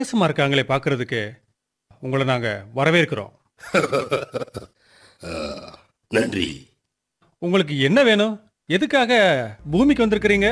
வித்தியாசமா இருக்காங்களே பார்க்கறதுக்கு உங்களை நாங்க வரவேற்கிறோம் ஆ, நன்றி உங்களுக்கு என்ன வேணும் எதுக்காக பூமிக்கு வந்திருக்கிறீங்க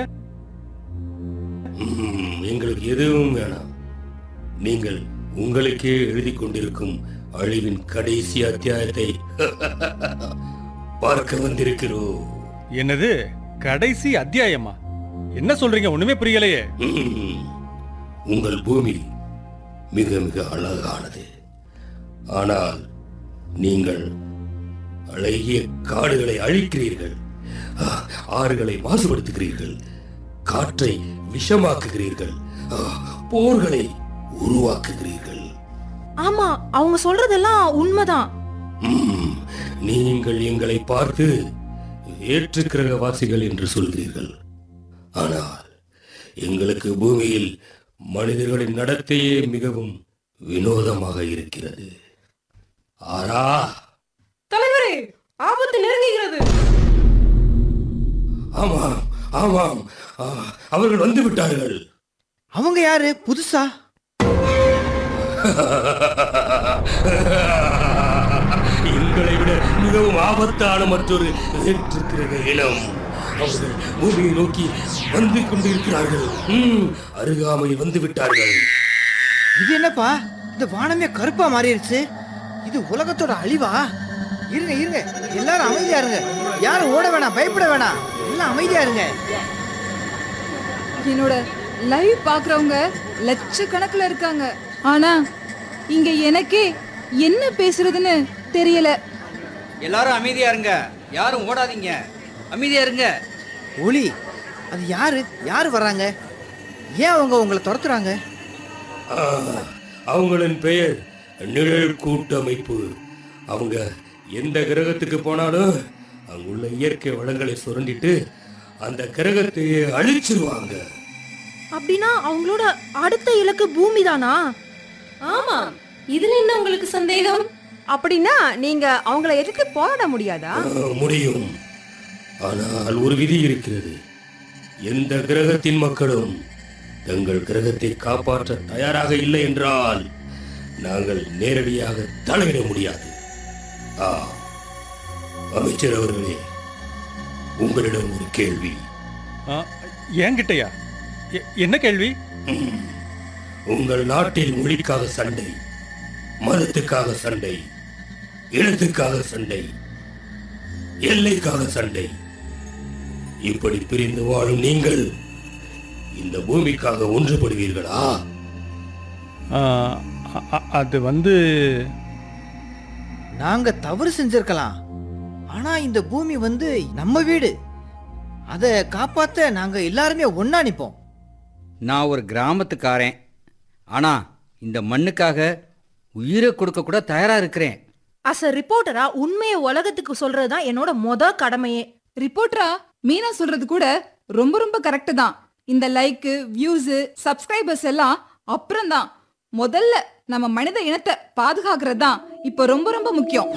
ம், எங்களுக்கு எதுவும் வேணாம் நீங்கள் உங்களுக்கே எழுதி கொண்டிருக்கும் அழிவின் கடைசி அத்தியாயத்தை பார்க்க வந்திருக்கிறோம் என்னது கடைசி அத்தியாயமா என்ன சொல்றீங்க ஒண்ணுமே புரியலையே ம், உங்கள் பூமி மிக மிக அழகானது ஆனால் நீங்கள் அழகிய காடுகளை அழிக்கிறீர்கள் ஆ, ஆறுகளை மாசுபடுத்துகிறீர்கள் காற்றை விஷமாக்குகிறீர்கள் ஆ, போர்களை உருவாக்குகிறீர்கள் ஆமா அவங்க சொல்றதெல்லாம் உண்மைதான் ம், நீங்கள் எங்களை பார்த்து ஏற்றுக்கிரகவாசிகள் என்று சொல்கிறீர்கள் ஆனால் எங்களுக்கு பூமியில் மனிதர்களின் நடத்தையே மிகவும் வினோதமாக இருக்கிறது ஆரா தலைவரே ஆபத்து நெருங்குகிறது ஆமாம் ஆமாம் ஆ, அவர்கள் வந்து விட்டார்கள் அவங்க யாரு புதுசா எங்களை விட மிகவும் ஆபத்தான மற்றொரு ஏற்றிருக்கிற இனம் அவர்கள் பூமியை நோக்கி வந்து கொண்டிருக்கிறார்கள் ம், அருகாமையில் வந்து விட்டார்கள் இது என்னப்பா இந்த வானமே கருப்பா மாறிடுச்சு இது உலகத்தோட அழிவா இருங்க இருங்க எல்லாரும் அமைதியா இருங்க யாரும் ஓட வேணாம் பயப்பட வேணாம் எல்லாம் அமைதியா இருங்க என்னோட லைவ் பாக்குறவங்க லட்சக்கணக்குல இருக்காங்க ஆனா இங்க எனக்கே என்ன பேசுறதுன்னு தெரியல எல்லாரும் அமைதியா இருங்க யாரும் ஓடாதீங்க அமைதியா இருங்க ஒளி அது யாரு யாரு வர்றாங்க ஏன் அவங்க உங்களை துரத்துறாங்க ஆ, அவங்களின் பெயர் நிழல் கூட்டமைப்பு அவங்க எந்த கிரகத்துக்கு போனாலும் அங்குள்ள இயற்கை வளங்களை சுரண்டிட்டு அந்த கிரகத்தையே அழிச்சிருவாங்க அப்படின்னா அவங்களோட அடுத்த இலக்கு பூமி தானா ஆமா இதுல என்ன உங்களுக்கு சந்தேகம் அப்படின்னா நீங்க அவங்கள எதிர்த்து போராட முடியாதா ஆ, முடியும் ஆனால் ஒரு விதி இருக்கிறது எந்த கிரகத்தின் மக்களும் தங்கள் கிரகத்தை காப்பாற்ற தயாராக இல்லை என்றால் நாங்கள் நேரடியாக தலையிட முடியாது ஆ அமைச்சர் அவர்களே உங்களிடம் ஒரு கேள்வி ஆ, என்கிட்டயா எ- என்ன கேள்வி ம். உங்கள் நாட்டில் மொழிக்காக சண்டை மதத்துக்காக சண்டை இனத்துக்காக சண்டை எல்லைக்காக சண்டை இப்படி பிரிந்து வாழும் நீங்கள் இந்த பூமிக்காக ஒன்றுபடுவீர்களா ஆ, அ- அ- அது வந்து நாங்க தவறு செஞ்சிருக்கலாம் ஆனா இந்த பூமி வந்து நம்ம வீடு அதை காப்பாத்த நாங்க எல்லாருமே ஒண்ணா நிப்போம் நான் ஒரு கிராமத்துக்காரன் ஆனா இந்த மண்ணுக்காக உயிரை கொடுக்க கூட தயாரா இருக்கிறேன் அஸ் அ ரிப்போர்ட்டரா உண்மையை உலகத்துக்கு சொல்றதுதான் என்னோட மொத கடமையே ரிப்போர்ட்டரா மீனா சொல்றது கூட ரொம்ப ரொம்ப கரெக்ட் தான் இந்த லைக் வியூஸ் சப்ஸ்கிரைபர்ஸ் எல்லாம் அப்புறம் தான் முதல்ல நம்ம மனித இனத்தை பாதுகாக்கிறது தான் இப்போ ரொம்ப ரொம்ப முக்கியம்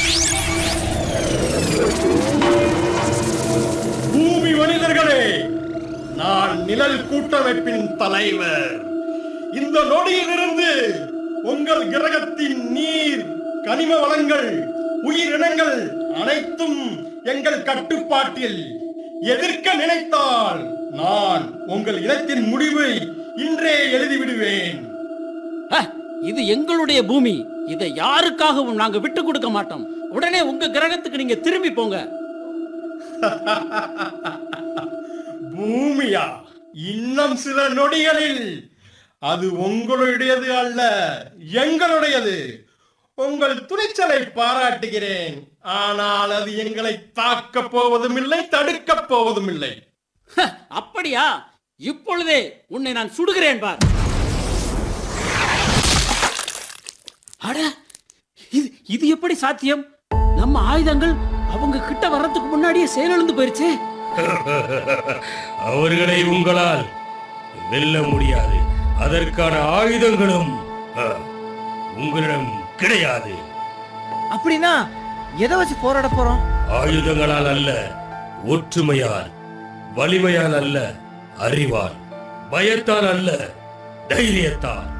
பூமி மனிதர்களே நான் நிழல் கூட்டமைப்பின் தலைவர் இந்த நொடியிலிருந்து உங்கள் கிரகத்தின் நீர் கனிம வளங்கள் உயிரினங்கள் அனைத்தும் எங்கள் கட்டுப்பாட்டில் எதிர்க்க நினைத்தால் நான் உங்கள் இனத்தின் முடிவை இன்றே எழுதிவிடுவேன் ஹ, இது எங்களுடைய பூமி இதை யாருக்காகவும் நாங்க விட்டு கொடுக்க மாட்டோம் உடனே உங்க கிரகத்துக்கு நீங்க திரும்பி போங்க பூமியா இன்னும் சில நொடிகளில் அது உங்களுடையது அல்ல எங்களுடையது உங்கள் துணிச்சலை பாராட்டுகிறேன் ஆனால் அது எங்களை தாக்கப் போவதும் இல்லை தடுக்கப் போவதும் இல்லை ஹ, அப்படியா இப்பொழுதே உன்னை நான் சுடுகிறேன் பார் அட இது இது எப்படி சாத்தியம் நம்ம ஆயுதங்கள் அவங்க கிட்ட வர்றதுக்கு முன்னாடியே செயலிழந்து போயிருச்சே அவர்களை உங்களால் வெல்ல முடியாது அதற்கான ஆயுதங்களும் ஆ, உங்களிடம் கிடையாது அப்படின்னா எதை வச்சு போராட போறோம் ஆயுதங்களால் அல்ல ஒற்றுமையால் வலிமையால் அல்ல அறிவால் பயத்தால் அல்ல தைரியத்தால்